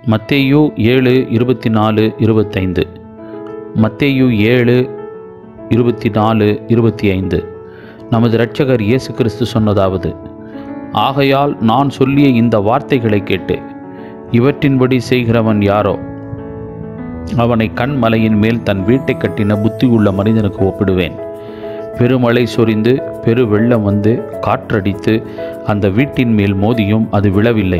மத்தேயு ஏழு இருபத்தி நாலு இருபத்தைந்து மத்தேயு ஏழு இருபத்தி நாலு இருபத்தி ஐந்து நமது இரட்சகர் இயேசு கிறிஸ்து சொன்னதாவது ஆகையால் நான் சொல்லிய இந்த வார்த்தைகளை கேட்டு இவற்றின்படி செய்கிறவன் யாரோ அவனை கண்மலையின் மேல் தன் வீட்டை கட்டின புத்தியுள்ள மனிதனுக்கு ஒப்பிடுவேன் பெருமழை சொரிந்து பெரு வெள்ளம் வந்து காற்றடித்து அந்த வீட்டின் மேல் மோதியும் அது விழவில்லை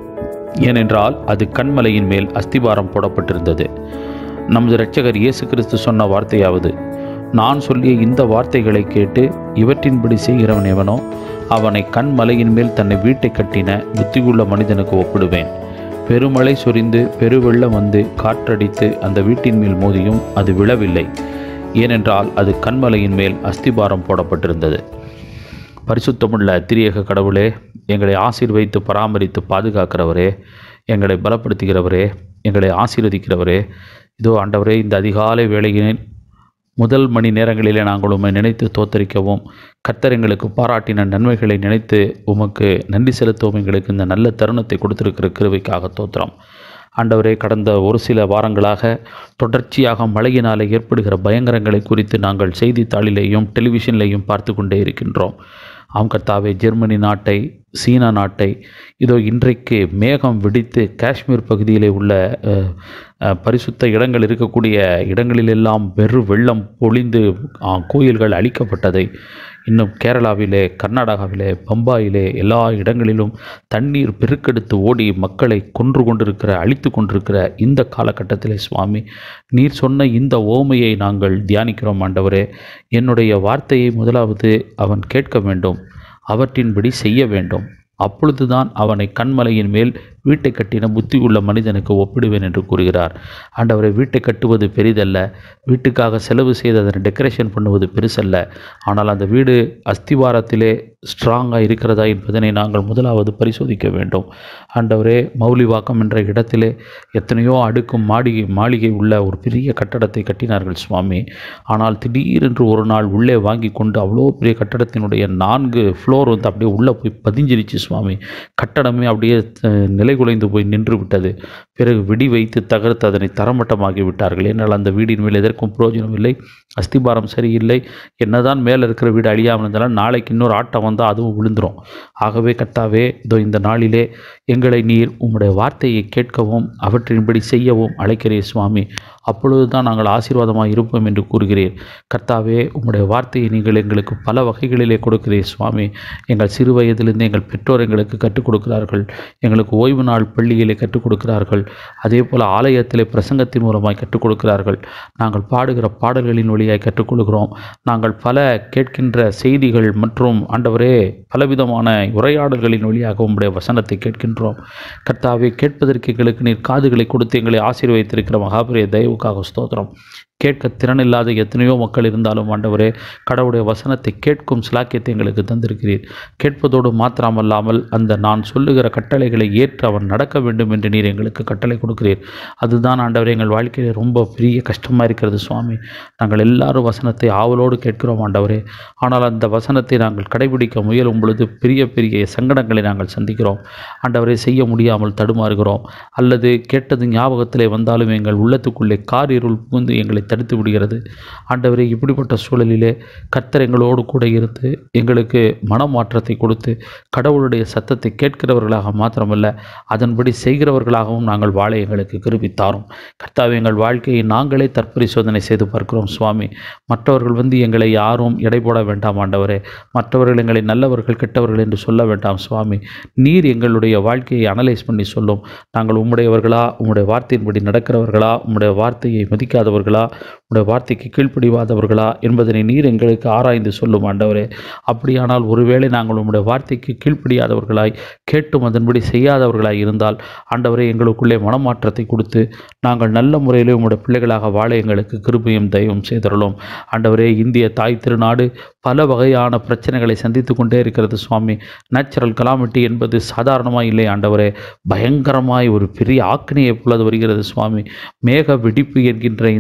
ஏனென்றால் அது கண்மலையின் மேல் அஸ்திபாரம் போடப்பட்டிருந்தது நமது இரட்சகர் இயேசு கிறிஸ்து சொன்ன வார்த்தையாவது நான் சொல்லிய இந்த வார்த்தைகளை கேட்டு இவற்றின்படி செய்கிறவன் எவனோ அவனை கண்மலையின் மேல் தன்னை வீட்டை கட்டின புத்தியுள்ள மனிதனுக்கு ஒப்பிடுவேன் பெருமழை சொரிந்து பெருவெள்ளம் வந்து காற்றடித்து அந்த வீட்டின் மேல் மோதியும் அது விழவில்லை ஏனென்றால் அது கண்மலையின் மேல் அஸ்திபாரம் போடப்பட்டிருந்தது பரிசுத்தமுள்ள திரியக கடவுளே எங்களை ஆசீர்வைத்து பராமரித்து பாதுகாக்கிறவரே எங்களை பலப்படுத்துகிறவரே எங்களை ஆசீர்வதிக்கிறவரே இதோ ஆண்டவரே இந்த அதிகாலை வேளையில் முதல் மணி நேரங்களிலே நாங்கள் உம்மை நினைத்து தோத்தரிக்கவும் கர்த்தர் எங்களுக்கு பாராட்டின நன்மைகளை நினைத்து உமக்கு நன்றி செலுத்தவும் எங்களுக்கு இந்த நல்ல தருணத்தை கொடுத்திருக்கிற கிருவைக்காக தோத்திரம் ஆண்டவரே கடந்த ஒரு சில வாரங்களாக தொடர்ச்சியாக மழையினாலே ஏற்படுகிற பயங்கரங்களை குறித்து நாங்கள் செய்தித்தாளிலேயும் டெலிவிஷன்லேயும் பார்த்து கொண்டே இருக்கின்றோம் ஆம் கர்த்தாவே ஜெர்மனி நாட்டை சீனா நாட்டை இதோ இன்றைக்கு மேகம் வெடித்து காஷ்மீர் பகுதியிலே உள்ள அஹ், அஹ், பரிசுத்த இடங்கள் இருக்கக்கூடிய இடங்களிலெல்லாம் வெறு வெள்ளம் பொழிந்து அஹ், கோயில்கள் அழிக்கப்பட்டதை இன்னும் கேரளாவிலே கர்நாடகாவிலே பம்பாயிலே எல்லா இடங்களிலும் தண்ணீர் பெருக்கெடுத்து ஓடி மக்களை கொன்று கொண்டிருக்கிற அழித்து கொண்டிருக்கிற இந்த காலகட்டத்திலே சுவாமி நீர் சொன்ன இந்த ஓமையை நாங்கள் தியானிக்கிறோம் ஆண்டவரே என்னுடைய வார்த்தையை முதலாவது அவன் கேட்க வேண்டும் அவற்றின்படி செய்ய வேண்டும் அப்பொழுதுதான் அவனை கண்மலையின் மேல் வீட்டை கட்டின புத்தி உள்ள மனிதனுக்கு ஒப்பிடுவேன் என்று கூறுகிறார் ஆண்டவரை வீட்டை கட்டுவது பெரிதல்ல வீட்டுக்காக செலவு செய்து அதனை டெக்கரேஷன் பண்ணுவது பெருசல்ல ஆனால் அந்த வீடு அஸ்திவாரத்திலே ஸ்ட்ராங்காக இருக்கிறதா என்பதனை நாங்கள் முதலாவது பரிசோதிக்க வேண்டும் ஆண்டவரே மௌலிவாக்கம் என்ற இடத்திலே எத்தனையோ அடுக்கும் மாளிகை மாளிகை உள்ள ஒரு பெரிய கட்டடத்தை கட்டினார்கள் சுவாமி ஆனால் திடீரென்று ஒரு நாள் உள்ளே வாங்கி கொண்டு அவ்வளோ பெரிய கட்டடத்தினுடைய நான்கு ஃப்ளோர் வந்து அப்படியே உள்ளே போய் பதிஞ்சிருச்சு சுவாமி கட்டடமே அப்படியே அஹ், நிலைகுலைந்து போய் நின்று விட்டது பிறகு வெடி வைத்து தகர்த்து அதனை தரமட்டமாகி விட்டார்கள் ஏனால் அந்த வீடின் மேல் எதற்கும் பிரயோஜனம் இல்லை அஸ்திபாரம் சரியில்லை என்னதான் மேலே இருக்கிற வீடு அழியாமல் இருந்தாலும் நாளைக்கு இன்னொரு ஆட்டம் வந்தால் அதுவும் விழுந்துரும் ஆகவே கர்த்தாவே இதோ இந்த நாளிலே எங்களை நீர் உம்முடைய வார்த்தையை கேட்கவும் அவற்றின்படி செய்யவும் அழைக்கிறீர் சுவாமி அப்பொழுது தான் நாங்கள் ஆசீர்வாதமாக இருப்போம் என்று கூறுகிறீர் கர்த்தாவே உம்முடைய வார்த்தையை நீங்கள் எங்களுக்கு பல வகைகளிலே கொடுக்கிறீர் சுவாமி எங்கள் சிறு வயதிலிருந்து எங்கள் பெற்றோர் எங்களுக்கு கற்றுக் கொடுக்கிறார்கள் எங்களுக்கு ஓய்வு நாள் பள்ளியிலே கற்றுக் கொடுக்கிறார்கள் அதே போல் ஆலயத்திலே பிரசங்கத்தின் மூலமாய் கற்றுக் கொடுக்கிறார்கள் நாங்கள் பாடுகிற பாடல்களின் வழியாய் கற்றுக்கொள்கிறோம் நாங்கள் பல கேட்கின்ற செய்திகள் மற்றும் ஆண்டவரே பலவிதமான உரையாடல்களின் வழியாக உம்முடைய வசனத்தை கேட்கின்றோம் கர்த்தாவே கேட்பதற்கு எங்களுக்கு நீர் காதுகளை கொடுத்து எங்களை ஆசீர்வதித்திருக்கிற மகாபெரிய தயவுக்காக ஸ்தோத்திரம் கேட்க திறனில்லாத எத்தனையோ மக்கள் இருந்தாலும் ஆண்டவரே கடவுளுடைய வசனத்தை கேட்கும் சிலாக்கியத்தை எங்களுக்கு தந்திருக்கிறீர் கேட்பதோடு மாத்திரமல்லாமல் அந்த நான் சொல்லுகிற கட்டளைகளை ஏற்று அவன் நடக்க வேண்டும் என்று நீர் எங்களுக்கு கட்டளை கொடுக்கிறீர் அதுதான் ஆண்டவரே எங்கள் வாழ்க்கையில் ரொம்ப பெரிய கஷ்டமாக இருக்கிறது சுவாமி நாங்கள் எல்லாரும் வசனத்தை ஆவலோடு கேட்கிறோம் ஆண்டவரே ஆனால் அந்த வசனத்தை நாங்கள் கடைபிடிக்க முயலும் பொழுது பெரிய பெரிய சங்கடங்களை நாங்கள் சந்திக்கிறோம் ஆண்டவரை செய்ய முடியாமல் தடுமாறுகிறோம் அல்லது கேட்டது ஞாபகத்திலே வந்தாலும் எங்கள் உள்ளத்துக்குள்ளே கார் இருள் புகுந்து எங்களை தடுத்து விடுகிறது ஆண்டவரே இப்படிப்பட்ட சூழலிலே கர்த்தர் எங்களோடு கூட இருந்து எங்களுக்கு மனமாற்றத்தை கொடுத்து கடவுளுடைய சத்தத்தை கேட்கிறவர்களாக மாத்திரமல்ல அதன்படி செய்கிறவர்களாகவும் நாங்கள் வாழ எங்களுக்கு கிருபித்தாரும் கர்த்தாவே எங்கள் வாழ்க்கையை நாங்களே தற்பரிசோதனை செய்து பார்க்கிறோம் சுவாமி மற்றவர்கள் வந்து எங்களை யாரும் எடை போட வேண்டாம் ஆண்டவரே மற்றவர்கள் எங்களை நல்லவர்கள் கெட்டவர்கள் என்று சொல்ல வேண்டாம் சுவாமி நீர் எங்களுடைய வாழ்க்கையை அனலைஸ் பண்ணி சொல்லும் நாங்கள் உம்முடையவர்களா உம்முடைய வார்த்தையின்படி நடக்கிறவர்களா உம்முடைய வார்த்தையை மதிக்காதவர்களா உம்முடைய வார்த்தைக்கு கீழ்ப்படிவாதவர்களா என்பதனை நீர் எங்களுக்கு ஆராய்ந்து சொல்லும் ஆண்டவரே அப்படியானால் ஒருவேளை நாங்கள் உம்முடைய வார்த்தைக்கு கீழ்ப்படியாதவர்களாய் கேட்டும் அதன்படி செய்யாதவர்களாய் இருந்தால் ஆண்டவரே எங்களுக்குள்ளே மனமாற்றத்தை கொடுத்து நாங்கள் நல்ல முறையிலே உம்முடைய பிள்ளைகளாக வாழ எங்களுக்கு கிருபையும் தயவும் செய்தருளும் ஆண்டவரே இந்திய தாய் திருநாடு பல வகையான பிரச்சனைகளை சந்தித்து கொண்டே இருக்கிறது சுவாமி நேச்சுரல் கலாமிட்டி என்பது சாதாரணமாக இல்லை ஆண்டவரே பயங்கரமாய் ஒரு பெரிய ஆக்கினியை போல அது வருகிறது சுவாமி மேக வெடிப்பு என்கின்ற இந்த புதிய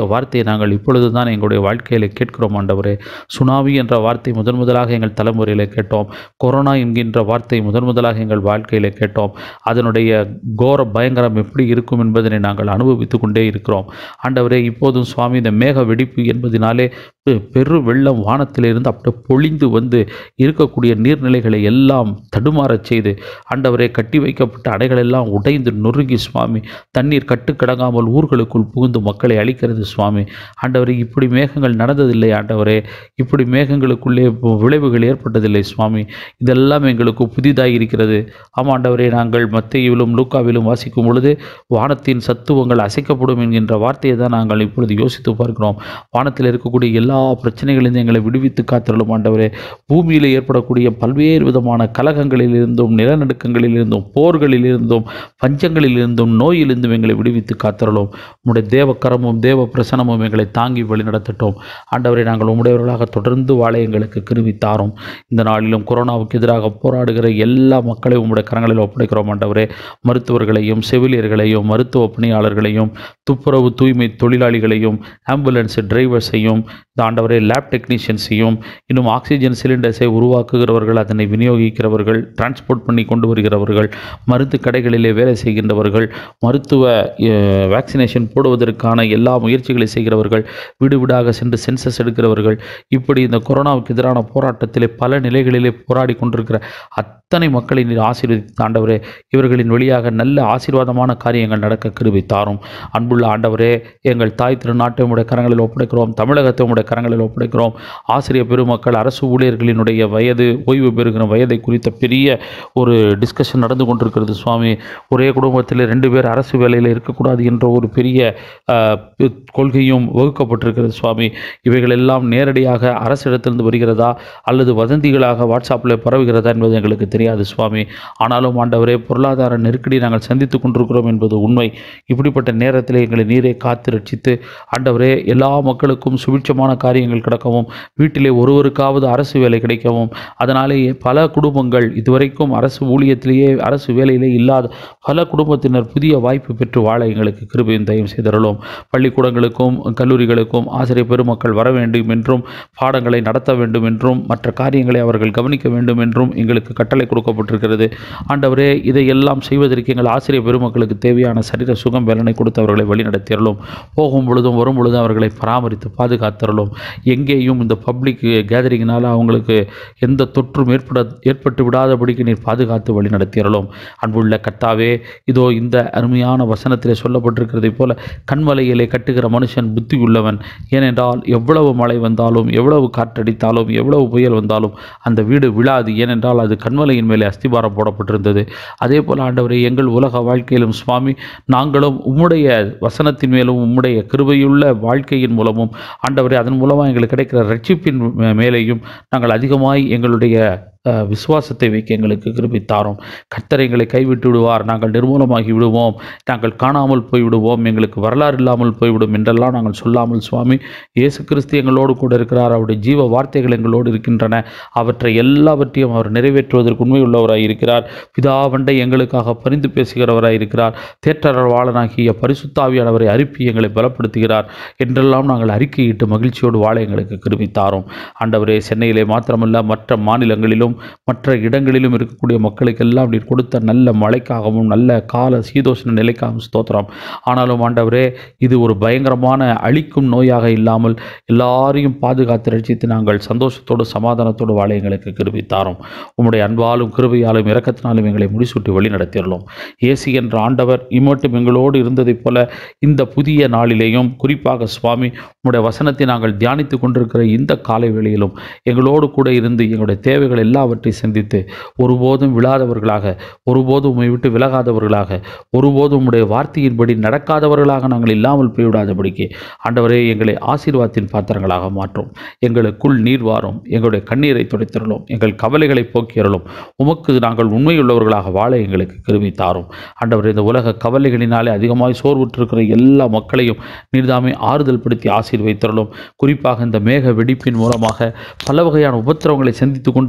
வார்த்தையை நாங்கள் இப்பொழுது தான் எங்களுடைய வாழ்க்கையில் கேட்கிறோம் ஆண்டவரே சுனாமி என்ற வார்த்தை முதன் முதலாக எங்கள் தலைமுறையில் கேட்டோம் கொரோனா என்கின்ற வார்த்தை முதன் முதலாக எங்கள் வாழ்க்கையில் கேட்டோம் அதனுடைய கோர பயங்கரம் எப்படி இருக்கும் என்பதனை நாங்கள் அனுபவித்து கொண்டே இருக்கிறோம் ஆண்டவரே இப்போதும் சுவாமி இந்த மேக வெடிப்பு என்பதினாலே பெ- பெரு வெள்ளம் வானத்திலிருந்து அப்படியே பொழிந்து வந்து இருக்கக்கூடிய நீர்நிலைகளை எல்லாம் தடுமாறச் செய்து ஆண்டவரே கட்டி வைக்கப்பட்ட அணைகள் எல்லாம் உடைந்து நொறுங்கி சுவாமி தண்ணீர் கட்டுக்கடங்காமல் ஊர்களுக்குள் புகுந்து மக்களை அழிக்கிறது சுவாமி ஆண்டவரே இப்படி மேகங்கள் நடந்ததில்லை ஆண்டவரே இப்படி மேகங்களுக்குள்ளே பு- விளைவுகள் ஏற்பட்டதில்லை சுவாமி இதெல்லாம் எங்களுக்கு புதிதாக இருக்கிறது ஆமாம் ஆண்டவரே நாங்கள் மத்தேயுவிலும் லூக்காவிலும் வாசிக்கும் பொழுது வானத்தின் சத்துவங்கள் அசைக்கப்படும் என்கின்ற வார்த்தையை தான் நாங்கள் இப்பொழுது யோசித்து பார்க்கிறோம் வானத்தில் இருக்கக்கூடிய எல்லா பிரச்சனைகளிலிருந்து எங்களை விடுவித்து காத்திரலும் ஆண்டவரே பூமியில் ஏற்படக்கூடிய பல்வேறு விதமான கலகங்களிலிருந்தும் நிலநடுக்கங்களிலிருந்தும் போர்களிலிருந்தும் பஞ்சங்களிலிருந்தும் நோயிலிருந்தும் எங்களை விடுவித்து காத்திரலும் உம்முடைய தேவ கரமும் தேவ பிரசனமும் எங்களை தாங்கி வழிநடத்தட்டும் ஆண்டவரை நாங்கள் உம்முடையவர்களாக தொடர்ந்து வாழ எங்களுக்கு கிருவி தாரும் இந்த நாளிலும் கொரோனாவுக்கு எதிராக போராடுகிற எல்லா மக்களையும் உம்முடைய கரங்களில் ஒப்படைக்கிறோம் ஆண்டவரே மருத்துவர்களையும் செவிலியர்களையும் மருத்துவ பணியாளர்களையும் துப்புரவு தூய்மை தொழிலாளிகளையும் ஆம்புலன்ஸ் டிரைவர்ஸையும் இந்த ஆண்டவரே லேப் டெக்னீஷியன்ஸையும் இன்னும் ஆக்சிஜன் சிலிண்டர்ஸை உருவாக்குகிறவர்கள் அதனை விநியோகிக்கிறவர்கள் டிரான்ஸ்போர்ட் பண்ணி கொண்டு வருகிறவர்கள் மருந்து கடைகளிலே வேலை செய்கின்றவர்கள் மருத்துவ வேக்சினேஷன் போடுவதற்கான எல்லா முயற்சிகளை செய்கிறவர்கள் வீடு வீடாக சென்று சென்சஸ் எடுக்கிறவர்கள் இப்படி இந்த கொரோனாவுக்கு எதிரான போராட்டத்திலே பல நிலைகளிலே போராடி கொண்டிருக்கிற அத்தனை மக்களை நீர் ஆசீர்வதித்து ஆண்டவரே இவர்களின் வழியாக நல்ல ஆசீர்வாதமான காரியங்கள் நடக்க கிருபை தாரும் அன்புள்ள ஆண்டவரே எங்கள் தாய் திருநாட்டை உடைய கரங்களில் ஒப்படைக்கிறோம் தமிழகத்தை உடைய கரங்களில் ஒப்படைக்கிறோம் ஆசிரியர் பெருமக்கள் அரசு ஊழியர்களினுடைய வயது ஓய்வு பெறுகிற வயதை குறித்த பெரிய ஒரு டிஸ்கஷன் நடந்து கொண்டிருக்கிறது சுவாமி ஒரே குடும்பத்தில் ரெண்டு பேர் அரசு வேலையில் இருக்கக்கூடாது என்ற ஒரு பெரிய ஆஹ், பி- கொள்கையும் வகுக்கப்பட்டிருக்கிறது சுவாமி இவைகள் எல்லாம் நேரடியாக அரசிடத்திலிருந்து வருகிறதா அல்லது வதந்திகளாக வாட்ஸ்அப்பில் பரவுகிறதா என்பது எங்களுக்கு தெரியாது சுவாமி ஆனாலும் ஆண்டவரே பொருளாதார நெருக்கடி நாங்கள் சந்தித்து கொண்டிருக்கிறோம் என்பது உண்மை இப்படிப்பட்ட நேரத்தில் எங்களை நீரை காத்து ரட்சித்து ஆண்டவரே எல்லா மக்களுக்கும் சுபிட்சமான காரியங்கள் கிடைக்கவும் வீட்டிலே ஒருவருக்காவது அரசு வேலை கிடைக்கவும் அதனாலேயே பல குடும்பங்கள் இதுவரைக்கும் அரசு ஊழியத்திலேயே அரசு வேலையிலே இல்லாத பல குடும்பத்தினர் புதிய வாய்ப்பு பெற்று வாழ எங்களுக்கு கிருபையும் தயவு செய்தருளும் பள்ளிக்கூடங்களுக்கும் கல்லூரிகளுக்கும் ஆசிரியர் பெருமக்கள் வர வேண்டும் என்றும் பாடங்களை நடத்த வேண்டும் என்றும் மற்ற காரியங்களை அவர்கள் கவனிக்க வேண்டும் என்றும் எங்களுக்கு கட்டளை கொடுக்கப்பட்டிருக்கிறது ஆண்டவரே இதையெல்லாம் செய்வதற்கு எங்கள் ஆசிரியர் பெருமக்களுக்கு தேவையான சரீர சுகம் வேலனை கொடுத்து அவர்களை வழிநடத்தியறலும் போகும் பொழுதும் வரும் பொழுதும் அவர்களை பராமரித்து பாதுகாத்தரலும் எங்கேயும் இந்த பப்ளிக் கேதரிங்கினால் அவங்களுக்கு எந்த தொற்றும் ஏற்பட ஏற்பட்டு விடாதபடிக்கு நீர் பாதுகாத்து வழி நடத்தியறலும் அன்புள்ள கர்த்தாவே இதோ இந்த அருமையான வசனத்திலே சொல்லப்பட்டிருக்கிறதைப் போல கண்மலையிலே கட்டுகிற மனுஷன் புத்தி உள்ளவன் ஏனென்றால் எவ்வளவு மழை வந்தாலும் எவ்வளவு காற்றடித்தாலும் எவ்வளவு புயல் வந்தாலும் அந்த வீடு விழாது ஏனென்றால் அது கண்மலையின் மேலே அஸ்திபாரம் போடப்பட்டிருந்தது அதே போல் ஆண்டவரே எங்கள் உலக வாழ்க்கையிலும் சுவாமி நாங்களும் உம்முடைய வசனத்தின் மேலும் உம்முடைய கிருபையுள்ள வாழ்க்கையின் மூலமும் ஆண்டவரே அதன் மூலமாக எங்களுக்கு கிடைக்கிற ரட்சிப்பின் மே- மேலேயும் நாங்கள் அதிகமாய் எங்களுடைய அஹ், விசுவாசத்தை வைக்க எங்களுக்கு கிருபை தாரும் கர்த்தர் எங்களை கைவிட்டு விடுவார் நாங்கள் நிர்மூலமாகி விடுவோம் நாங்கள் காணாமல் போய் விடுவோம் எங்களுக்கு வரலாறு இல்லாமல் போய்விடும் என்றெல்லாம் நாங்கள் சொல்லாமல் சுவாமி இயேசு கிறிஸ்து எங்களோடு கூட இருக்கிறார் அவருடைய ஜீவ வார்த்தைகள் எங்களோடு இருக்கின்றன அவற்றை எல்லாவற்றையும் அவர் நிறைவேற்றுவதற்கு உண்மையுள்ளவராய் இருக்கிறார் பிதாவண்டை எங்களுக்காக பரிந்து பேசுகிறவராய் இருக்கிறார் தேற்றரவாளனாகிய பரிசுத்தாவியானவரை அனுப்பி எங்களை பலப்படுத்துகிறார் என்றெல்லாம் நாங்கள் அறிக்கையிட்டு மகிழ்ச்சியோடு வாழ எங்களுக்கு கிருபை தாரும் ஆண்டவரே சென்னையிலே மாத்திரமல்ல மற்ற மாநிலங்களிலும் மற்ற இடங்களிலும் இருக்கக்கூடிய மக்களுக்கெல்லாம் நீர் கொடுத்த நல்ல மழைக்காகவும் நல்ல கால சீதோஷண நிலைக்காகவும் ஸ்தோத்திரம் ஆனாலும் ஆண்டவரே இது ஒரு பயங்கரமான அழிக்கும் நோயாக இல்லாமல் எல்லாரையும் பாதுகாத்து ரட்சித்து நாங்கள் சந்தோஷத்தோடு சமாதானத்தோடு வாழ எங்களுக்கு கிருபை தாரும் உம்முடைய அன்பாலும் கிருபையாலும் இரக்கத்தினாலும் எங்களை முடிசூட்டி வழி நடத்தியுள்ளோம் இயேசு என்ற ஆண்டவர் இம்மட்டும் எங்களோடு இருந்ததைப் போல இந்த புதிய நாளிலேயும் குறிப்பாக சுவாமி உம்முடைய வசனத்தை நாங்கள் தியானித்து கொண்டிருக்கிற இந்த காலை வேளையிலும் எங்களோடு கூட இருந்து எங்களுடைய தேவைகள் எல்லாவற்றையும் சிந்தித்து ஒருபோதும் விழாதவர்களாக ஒருபோதும் உம்மை விட்டு விலகாதவர்களாக ஒருபோதும் உம்முடைய வார்த்தையின்படி நடக்காதவர்களாக நாங்கள் இல்லாமல் போய்விடாதபடிக்கு ஆண்டவரே எங்களை ஆசீர்வாதத்தின் பாத்திரங்களாக மாற்றும் எங்களுக்குள் நீர் வாரும் எங்களுடைய கண்ணீரை துடைத்திரலும் எங்கள் கவலைகளை போக்கியறலும் உமக்கு நாங்கள் உண்மையுள்ளவர்களாக வாழ எங்களுக்கு கிருபை தாரும் ஆண்டவர் இந்த உலக கவலைகளினாலே அதிகமாய் சோர்வுற்றிருக்கிற எல்லா மக்களையும் நீர்தாமே ஆறுதல் படுத்தி ஆசீர்வைத்தரலும் குறிப்பாக இந்த மேக வெடிப்பின் மூலமாக பல வகையான உபத்திரவங்களை சந்தித்து கொண்டிருக்கிற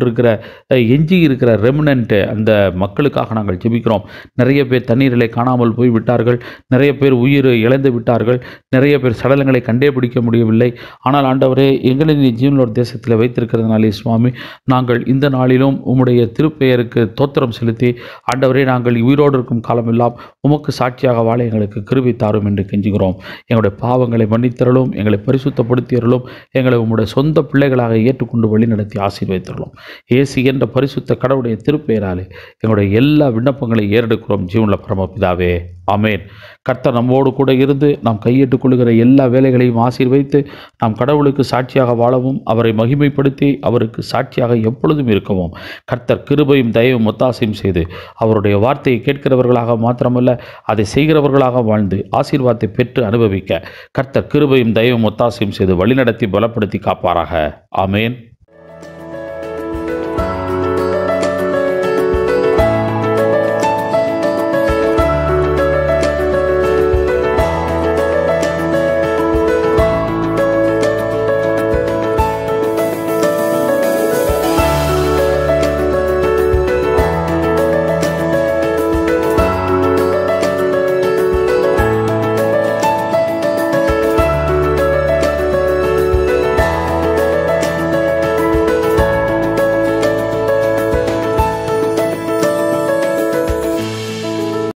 அஹ், எஞ்சி இருக்கிற ரெமினன்ட் அந்த மக்களுக்காக நாங்கள் ஜெபிக்கிறோம் நிறைய பேர் தண்ணீரிலே காணாமல் போய் விட்டார்கள் நிறைய பேர் உயிர் இழந்து விட்டார்கள் நிறைய பேர் சடலங்களை கண்டே பிடிக்க முடியவில்லை ஆனால் ஆண்டவரே எங்களை நீ ஜீவனோட தேசத்தில் வைத்திருக்கிறதுனாலே சுவாமி நாங்கள் இந்த நாளிலும் உம்முடைய திருப்பெயருக்கு தோத்திரம் செலுத்தி ஆண்டவரே நாங்கள் உயிரோடு இருக்கும் காலமெல்லாம் உமக்கு சாட்சியாக வாழ எங்களுக்கு கிருபை தாரும் என்று கெஞ்சுகிறோம் எங்களுடைய பாவங்களை மன்னித்தரலும் எங்களை பரிசுத்தப்படுத்தியறலும் எங்களை உம்முடைய சொந்த பிள்ளைகளாக ஏற்றுக்கொண்டு வழிநடத்தி ஆசீர்வதித்தரலும் இயேசு என்ற பரிசுத்த கடவுளுடைய திருப்பெயராலே எங்களுடைய எல்லா விண்ணப்பங்களை ஏறெடுக்கிறோம் ஜீவனுள்ள பரமபிதாவே ஆமென் கர்த்தர் நம்மோடு கூட இருந்து நாம் கையிட்டுக் கொள்கிற எல்லா வேலைகளையும் ஆசீர்வைத்து நாம் கடவுளுக்கு சாட்சியாக வாழவும் அவரை மகிமைப்படுத்தி அவருக்கு சாட்சியாக எப்பொழுதும் இருக்கவும் கர்த்தர் கிருபையும் தயவும் ஒத்தாசையும் செய்து அவருடைய வார்த்தையை கேட்கிறவர்களாக மாத்திரமல்ல அதை செய்கிறவர்களாக வாழ்ந்து ஆசீர்வாதத்தை பெற்று அனுபவிக்க கர்த்தர் கிருபையும் தயவும் ஒத்தாசையும் செய்து வழிநடத்தி பலப்படுத்தி காப்பாராக ஆமென்